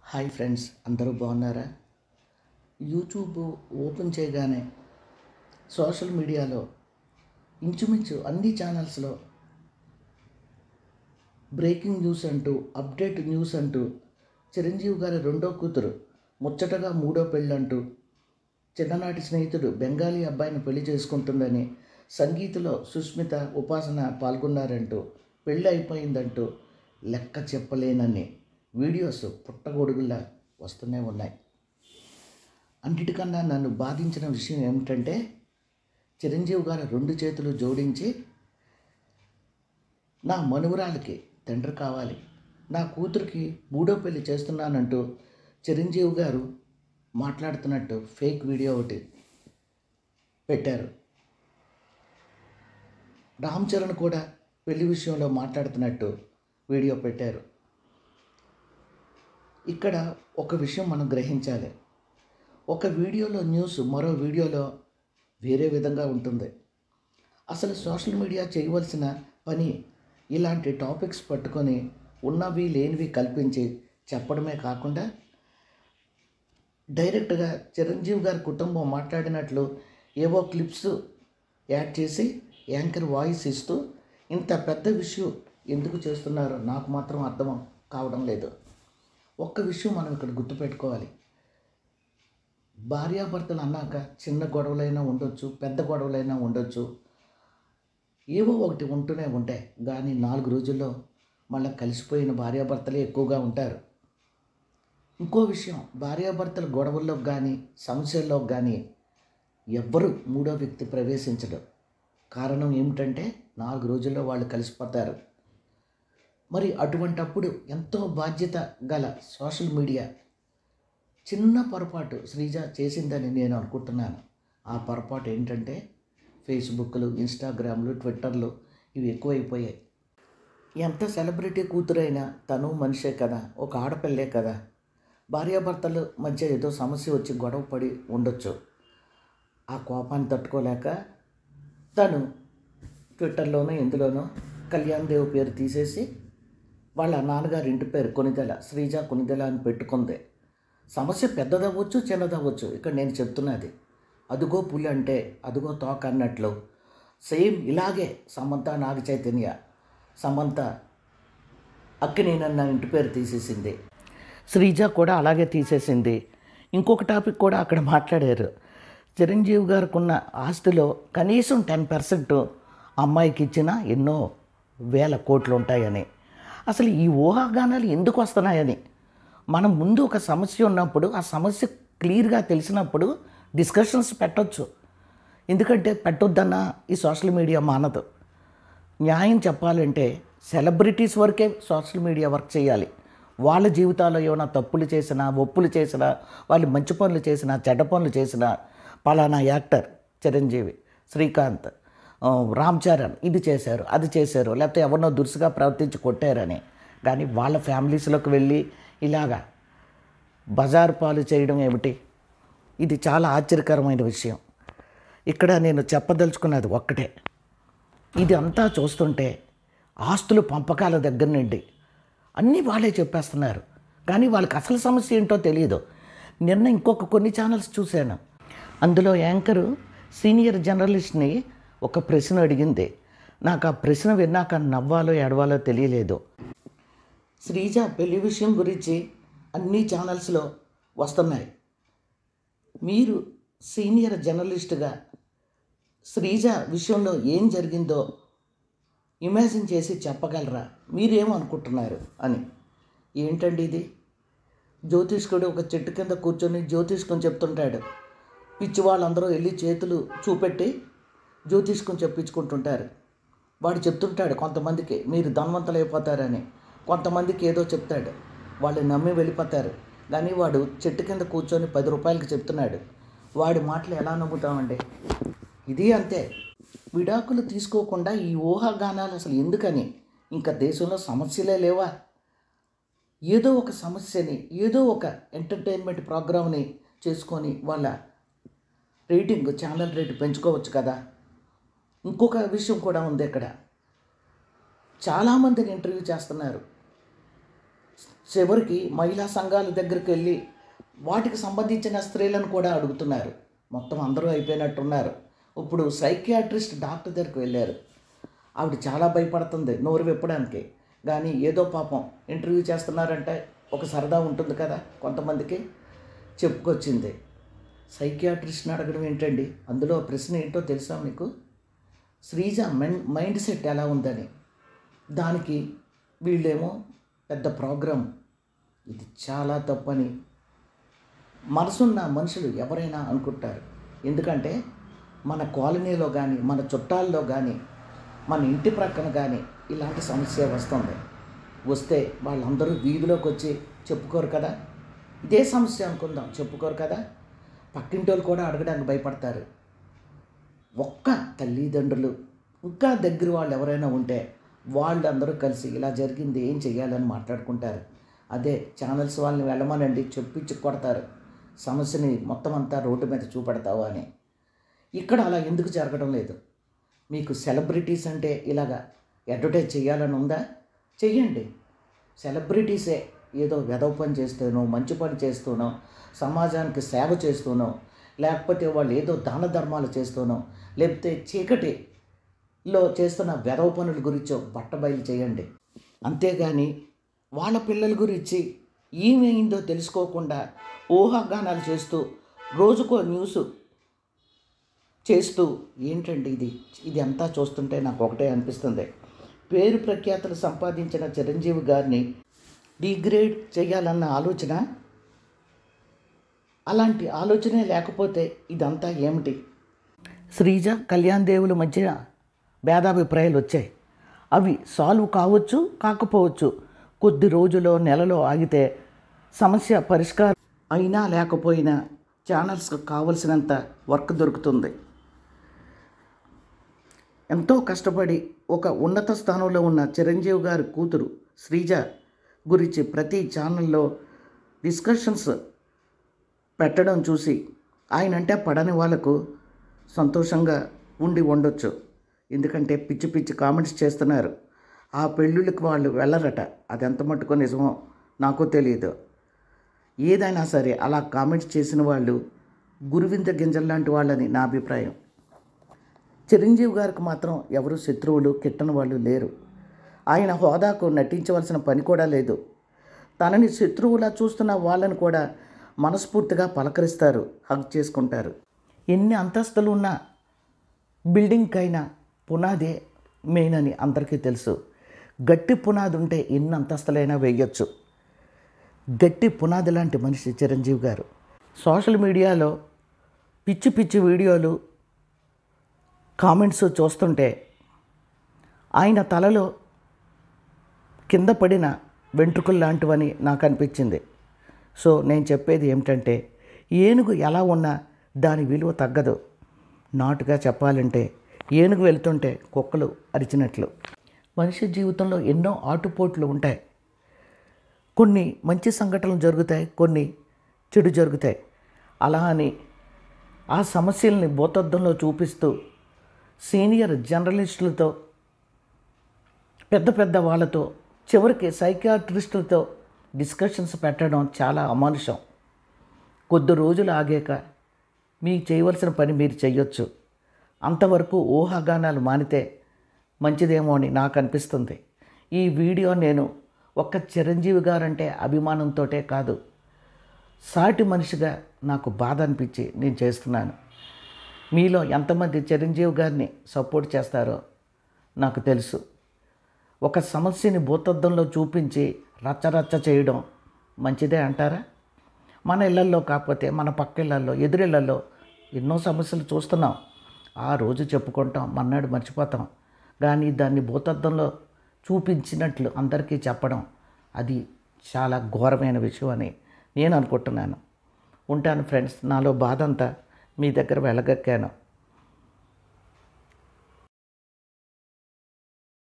hi friends అందరూ బాగున్నారా YouTube open చేయగానే సోషల్ మీడియాలో ఇంచుమించు అన్ని ఛానల్స్లో బ్రేకింగ్ న్యూస్ అంటూ అప్డేట్ న్యూస్ అంటూ చిరంజీవి గారి రెండో కూతురు ముచ్చటగా మూడో పెళ్ళంటూ చిన్ననాటి స్నేహితుడు బెంగాలీ అబ్బాయిని పెళ్లి చేసుకుంటుందని సంగీతలో సుస్మిత ఉపాసన పాల్గొన్నారంటూ పెళ్ళి అయిపోయిందంటూ లెక్క చెప్పలేనన్ని వీడియోస్ పుట్టగొడుగులా వస్తూనే ఉన్నాయి అన్నిటికన్నా నన్ను బాధించిన విషయం ఏమిటంటే చిరంజీవి గారు రెండు చేతులు జోడించి నా మనుమరాలకి తండ్రి కావాలి నా కూతురికి మూడో పెళ్లి చేస్తున్నానంటూ చిరంజీవి గారు మాట్లాడుతున్నట్టు ఫేక్ వీడియో ఒకటి పెట్టారు రామ్ చరణ్ కూడా పెళ్లి విషయంలో మాట్లాడుతున్నట్టు వీడియో పెట్టారు ఇక్కడ ఒక విషయం మనం గ్రహించాలి ఒక వీడియోలో న్యూస్ మరో వీడియోలో వేరే విధంగా ఉంటుంది అసలు సోషల్ మీడియా చేయవలసిన పని ఇలాంటి టాపిక్స్ పట్టుకొని ఉన్నవి లేనివి కల్పించి చెప్పడమే కాకుండా డైరెక్ట్గా చిరంజీవి గారి కుటుంబం మాట్లాడినట్లు ఏవో క్లిప్స్ యాడ్ చేసి యాంకర్ వాయిస్ ఇస్తూ ఇంత పెద్ద విషయం ఎందుకు చేస్తున్నారో నాకు మాత్రం అర్థం కావడం లేదు ఒక్క విషయం మనం ఇక్కడ గుర్తుపెట్టుకోవాలి భార్యాభర్తలు అన్నాక చిన్న గొడవలైనా ఉండొచ్చు పెద్ద గొడవలైనా ఉండొచ్చు ఏవో ఒకటి ఉంటూనే ఉంటాయి కానీ నాలుగు రోజుల్లో మళ్ళీ కలిసిపోయిన భార్యాభర్తలే ఎక్కువగా ఉంటారు ఇంకో విషయం భార్యాభర్తల గొడవల్లో కానీ సమస్యల్లో కానీ ఎవ్వరు మూడో వ్యక్తి ప్రవేశించడు కారణం ఏమిటంటే నాలుగు రోజుల్లో వాళ్ళు కలిసిపోతారు మరి అటువంటప్పుడు ఎంతో బాధ్యత గల సోషల్ మీడియా చిన్న పొరపాటు శ్రీజ చేసిందని నేను అనుకుంటున్నాను ఆ పొరపాటు ఏంటంటే ఫేస్బుక్లు ఇన్స్టాగ్రామ్లు ట్విట్టర్లు ఇవి ఎక్కువైపోయాయి ఎంత సెలబ్రిటీ కూతురైనా తను మనిషే కదా ఒక ఆడపిల్లే కదా భార్యాభర్తల మధ్య ఏదో సమస్య వచ్చి గొడవ పడి ఉండొచ్చు ఆ కోపాన్ని తట్టుకోలేక తను ట్విట్టర్లోనో ఎందులోనో కళ్యాణ్ దేవ్ పేరు తీసేసి వాళ్ళ నాన్నగారి ఇంటి పేరు కొనిదెల శ్రీజ కొనిదెల అని పెట్టుకుంది సమస్య పెద్దదవ్వచ్చు చిన్నదవ్వచ్చు ఇక్కడ నేను చెప్తున్నది అదుగో పులి అంటే అదుగో తోక అన్నట్లు సేమ్ ఇలాగే సమంత నాగ చైతన్య సమంత అక్కినేనన్న ఇంటి పేరు తీసేసింది శ్రీజ కూడా అలాగే తీసేసింది ఇంకొక టాపిక్ కూడా అక్కడ మాట్లాడారు చిరంజీవి గారికి ఉన్న ఆస్తిలో కనీసం టెన్ పర్సెంట్ అమ్మాయికి ఇచ్చిన ఎన్నో వేల కోట్లు ఉంటాయని అసలు ఈ ఊహాగానాలు ఎందుకు వస్తున్నాయని మనం ముందు ఒక సమస్య ఉన్నప్పుడు ఆ సమస్య క్లియర్గా తెలిసినప్పుడు డిస్కషన్స్ పెట్టొచ్చు ఎందుకంటే పెట్టొద్దన్న ఈ సోషల్ మీడియా మానదు న్యాయం చెప్పాలంటే సెలబ్రిటీస్ వరకే సోషల్ మీడియా వర్క్ చేయాలి వాళ్ళ జీవితాల్లో ఏమైనా తప్పులు చేసినా ఒప్పులు చేసినా వాళ్ళు మంచి పనులు చేసినా చెడ్డ పనులు చేసినా పలానా యాక్టర్ చిరంజీవి శ్రీకాంత్ ఆ, రామ్ చరణ్ ఇది చేశారు అది చేశారు లేకపోతే ఎవరినో దురుసుగా ప్రవర్తించి కొట్టారని కానీ వాళ్ళ ఫ్యామిలీస్లోకి వెళ్ళి ఇలాగా బజారు పాలు చేయడం ఏమిటి ఇది చాలా ఆశ్చర్యకరమైన విషయం ఇక్కడ నేను చెప్పదలుచుకున్నది ఒక్కటే ఇది అంతా చూస్తుంటే ఆస్తులు పంపకాల దగ్గర నుండి అన్నీ వాళ్ళే చెప్పేస్తున్నారు కానీ వాళ్ళకి అసలు సమస్య ఏంటో తెలియదు నిన్న ఇంకొక కొన్ని ఛానల్స్ చూశాను అందులో యాంకరు సీనియర్ జర్నలిస్ట్ని ఒక ప్రశ్న అడిగింది నాకు ఆ ప్రశ్న విన్నాక నవ్వాలో ఏడవాలో తెలియలేదు శ్రీజ పెళ్లి విషయం గురించి అన్ని ఛానల్స్లో వస్తున్నాయి మీరు సీనియర్ జర్నలిస్ట్గా శ్రీజ విషయంలో ఏం జరిగిందో ఇమాజిన్ చేసి చెప్పగలరా మీరేమనుకుంటున్నారు అని ఏంటండి ఇది జ్యోతిష్కుడు ఒక చెట్టు కింద కూర్చొని జ్యోతిష్కం చెప్తుంటాడు పిచ్చి వాళ్ళందరూ వెళ్ళి చేతులు చూపెట్టి జ్యోతిష్కం చెప్పించుకుంటుంటారు వాడు చెప్తుంటాడు కొంతమందికి మీరు ధనవంతులు అయిపోతారని కొంతమందికి ఏదో చెప్తాడు వాళ్ళు నమ్మి వెళ్ళిపోతారు కానీ వాడు చెట్టు కింద కూర్చొని పది రూపాయలకి చెప్తున్నాడు వాడి మాటలు ఎలా నమ్ముతామండి ఇది అంతే విడాకులు తీసుకోకుండా ఈ ఊహాగానాలు అసలు ఎందుకని ఇంకా దేశంలో సమస్యలే లేవా ఏదో ఒక సమస్యని ఏదో ఒక ఎంటర్టైన్మెంట్ ప్రోగ్రామ్ని చేసుకొని వాళ్ళ రేటింగ్ ఛానల్ రేటు పెంచుకోవచ్చు కదా ఇంకొక విషయం కూడా ఉంది ఇక్కడ చాలామందిని ఇంటర్వ్యూ చేస్తున్నారు చివరికి మహిళా సంఘాల దగ్గరికి వెళ్ళి వాటికి సంబంధించిన స్త్రీలను కూడా అడుగుతున్నారు మొత్తం అందరూ అయిపోయినట్టున్నారు ఇప్పుడు సైకియాట్రిస్ట్ డాక్టర్ దగ్గరికి వెళ్ళారు ఆవిడ చాలా భయపడుతుంది నోరు విప్పడానికి కానీ ఏదో పాపం ఇంటర్వ్యూ చేస్తున్నారంటే ఒక సరదా ఉంటుంది కదా కొంతమందికి చెప్పుకొచ్చింది సైకియాట్రిస్ట్ని అడగడం ఏంటండి అందులో ప్రశ్న ఏంటో తెలుసా మీకు శ్రీజ మైండ్ మైండ్ సెట్ ఎలా ఉందని దానికి వీళ్ళేమో పెద్ద ప్రోగ్రాం ఇది చాలా తప్పని మనసున్న మనుషులు ఎవరైనా అనుకుంటారు ఎందుకంటే మన కాలనీలో కానీ మన చుట్టాల్లో కానీ మన ఇంటి ప్రక్కన కానీ ఇలాంటి సమస్య వస్తుంది వస్తే వాళ్ళందరూ వీధిలోకి వచ్చి చెప్పుకోరు కదా ఇదే సమస్య అనుకుందాం చెప్పుకోరు కదా పక్కింటి వాళ్ళు కూడా అడగడానికి భయపడతారు ఒక్క తల్లిదండ్రులు ఇంకా దగ్గర వాళ్ళు ఎవరైనా ఉంటే వాళ్ళందరూ కలిసి ఇలా జరిగింది ఏం చెయ్యాలని మాట్లాడుకుంటారు అదే ఛానల్స్ వాళ్ళని వెళ్ళమనండి చెప్పించి కొడతారు సమస్యని మొత్తం అంతా రోడ్డు మీద చూపెడతావు అని ఇక్కడ అలా ఎందుకు జరగడం లేదు మీకు సెలబ్రిటీస్ అంటే ఇలాగా అడ్వర్టైజ్ చేయాలని ఉందా చెయ్యండి సెలబ్రిటీసే ఏదో వెదవ పని చేస్తూనో మంచి పని చేస్తూనో సమాజానికి సేవ చేస్తూనో లేకపోతే వాళ్ళు ఏదో దాన ధర్మాలు చేస్తూనో లేకపోతే చీకటిలో చేస్తున్న వెదవ పనుల గురించో బట్టబయలు చేయండి అంతేగాని వాళ్ళ పిల్లల గురించి ఏమైందో తెలుసుకోకుండా ఊహాగానాలు చేస్తూ రోజుకో న్యూస్ చేస్తూ ఏంటండి ఇది ఇది అంతా చూస్తుంటే నాకు ఒకటే అనిపిస్తుంది పేరు ప్రఖ్యాతలు సంపాదించిన చిరంజీవి గారిని డిగ్రేడ్ చేయాలన్న ఆలోచన అలాంటి ఆలోచనే లేకపోతే ఇదంతా ఏమిటి శ్రీజ కళ్యాణ్ దేవుల మధ్య భేదాభిప్రాయాలు వచ్చాయి అవి సాల్వ్ కావచ్చు కాకపోవచ్చు కొద్ది రోజులో నెలలో ఆగితే సమస్య పరిష్కారం అయినా లేకపోయినా ఛానల్స్కి కావలసినంత వర్క్ దొరుకుతుంది ఎంతో కష్టపడి ఒక ఉన్నత స్థానంలో ఉన్న చిరంజీవి గారి కూతురు శ్రీజ గురించి ప్రతి ఛానల్లో డిస్కషన్స్ పెట్టడం చూసి ఆయన అంటే పడని వాళ్ళకు సంతోషంగా ఉండి ఉండొచ్చు ఎందుకంటే పిచ్చి పిచ్చి కామెంట్స్ చేస్తున్నారు ఆ పెళ్ళిళ్ళకి వాళ్ళు వెళ్ళరట అది ఎంత మట్టుకో నిజమో నాకు తెలియదు ఏదైనా సరే అలా కామెంట్స్ చేసిన వాళ్ళు గురువింద గింజల్లాంటి వాళ్ళని నా అభిప్రాయం చిరంజీవి గారికి మాత్రం ఎవరు శత్రువులు కిట్టని వాళ్ళు లేరు ఆయన హోదాకు నటించవలసిన పని కూడా లేదు తనని శత్రువులా చూస్తున్న వాళ్ళని కూడా మనస్ఫూర్తిగా పలకరిస్తారు హగ్ చేసుకుంటారు ఎన్ని అంతస్తులు ఉన్న బిల్డింగ్కైనా పునాదే మెయిన్ అని అందరికీ తెలుసు గట్టి పునాది ఉంటే ఎన్ని అంతస్తులైనా వేయొచ్చు గట్టి పునాది లాంటి మనిషి చిరంజీవి గారు సోషల్ మీడియాలో పిచ్చి పిచ్చి వీడియోలు కామెంట్స్ చూస్తుంటే ఆయన తలలో కింద పడిన వెంట్రుకలు లాంటివని నాకు అనిపించింది సో నేను చెప్పేది ఏమిటంటే ఏనుగు ఎలా ఉన్నా దాని విలువ తగ్గదు నాటుగా చెప్పాలంటే ఏనుగు వెళ్తుంటే కుక్కలు అరిచినట్లు మనిషి జీవితంలో ఎన్నో ఆటుపోట్లు ఉంటాయి కొన్ని మంచి సంఘటనలు జరుగుతాయి కొన్ని చెడు జరుగుతాయి అలా అని ఆ సమస్యల్ని భూతద్దంలో చూపిస్తూ సీనియర్ జర్నలిస్టులతో పెద్ద పెద్ద వాళ్ళతో చివరికి సైకియాట్రిస్టులతో డిస్కషన్స్ పెట్టడం చాలా అమానుషం కొద్ది రోజులు ఆగాక మీకు చేయవలసిన పని మీరు చేయొచ్చు అంతవరకు ఊహాగానాలు మానితే మంచిదేమో అని నాకు అనిపిస్తుంది ఈ వీడియో నేను ఒక్క చిరంజీవి గారంటే అభిమానంతోటే కాదు సాటి మనిషిగా నాకు బాధ అనిపించి నేను చేస్తున్నాను మీలో ఎంతమంది చిరంజీవి గారిని సపోర్ట్ చేస్తారో నాకు తెలుసు ఒక సమస్యని భూతద్దంలో చూపించి రచ్చరచ్చ చేయడం మంచిదే అంటారా మన ఇళ్ళల్లో కాకపోతే మన పక్క ఇళ్ళల్లో ఎదురిళ్ళల్లో ఎన్నో సమస్యలు చూస్తున్నాం ఆ రోజు చెప్పుకుంటాం మన్నాడు మర్చిపోతాం కానీ దాన్ని భూతద్దంలో చూపించినట్లు అందరికీ చెప్పడం అది చాలా ఘోరమైన విషయం అని నేను అనుకుంటున్నాను ఉంటాను ఫ్రెండ్స్ నాలో బాధ అంతా మీ దగ్గర వెళ్ళగక్కాను